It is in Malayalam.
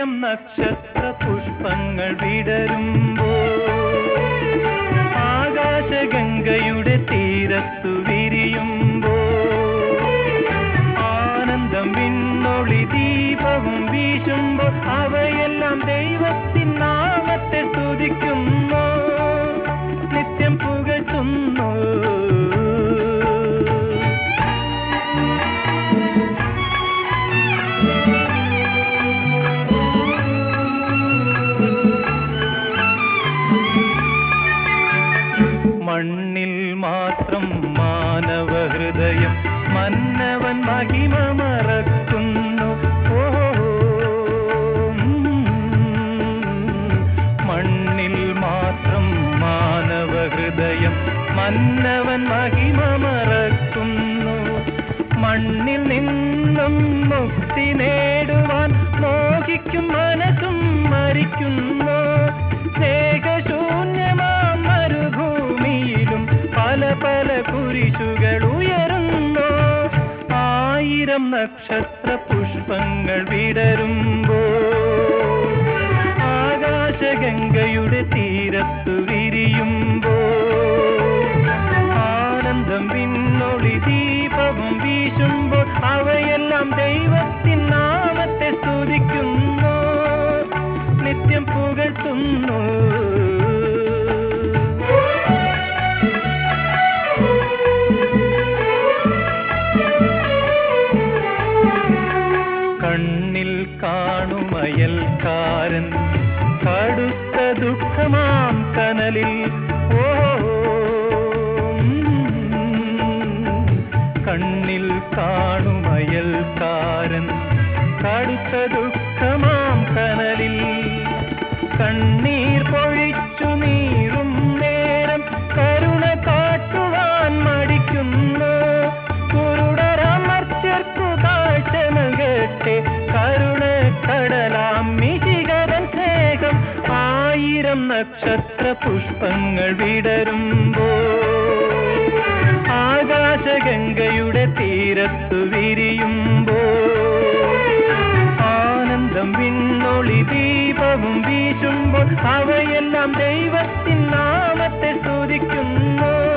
ആയിരം നക്ഷത്ര പുഷ്പങ്ങൾ വിടരുമ്പോ ആകാശഗംഗയുടെ തീരത്തു വിരിയുമ്പോ ആനന്ദം വിണ്ണൊളി ദീപവും വീശുമ്പോ അവയെല്ലാം ദൈവത്തിൻ നാമത്തെ സ്തുതിക്കുന്നു നിത്യം പുകഴ്ത്തുന്നു മണ്ണിൽ മാത്രം മാനവ ഹൃദയം മന്നവൻ മഹിമ മറക്കുന്നു ഓ മണ്ണിൽ മാത്രം മാനവ ഹൃദയം മന്നവൻ മഹിമ മറക്കുന്നു മണ്ണിൽ നിന്നും മുക്തി നേടുവാൻ മോഹിക്കും മനസ്സും മരിക്കുന്നു സ്നേഹശൂന്യമാം മരുഭൂമിയിലും പല പല കുരിശുകൾ ഉയരുന്നു ആയിരം നക്ഷത്ര പുഷ്പങ്ങൾ വിടരുമ്പോ ആകാശഗംഗയുടെ തീരത്തു വിരിയുമ്പോ ആനന്ദം വിണ്ണൊളി ദീപവും വീശുമ്പോൾ അവയെല്ലാം ദൈവത്തിൻ നാമത്തെ സ്തുതിക്കുന്നു നിത്യം പുകഴ്ത്തുന്നു കണ്ണിൽ കാണുമയൽക്കാരൻ കടുത്ത ദുഃഖമാം കനലിൽ ഓ കണ്ണിൽ കാണുമയൽക്കാരൻ കടുത്ത ദുഃഖമാം കനലിൽ കണ്ണീർ പൊഴിച്ചു നീറും നേരം കരുണ കാട്ടുവാൻ മടിക്കുന്നു കുരുടരമർച്ചർക്കു കാഴ്ച നൽകട്ടെ കരുണ കടലാം മിശികരൻ സ്നേഹം ആയിരം നക്ഷത്ര പുഷ്പങ്ങൾ വിടരുമ്പോ ആകാശഗംഗയുടെ തീരത്തു വിരിയുമ്പോ ആനന്ദം വിണ്ണൊളി ദീപവും വീശുമ്പോൾ അവയെല്ലാം ദൈവത്തിൻ നാമത്തെ സ്തുതിക്കുന്നു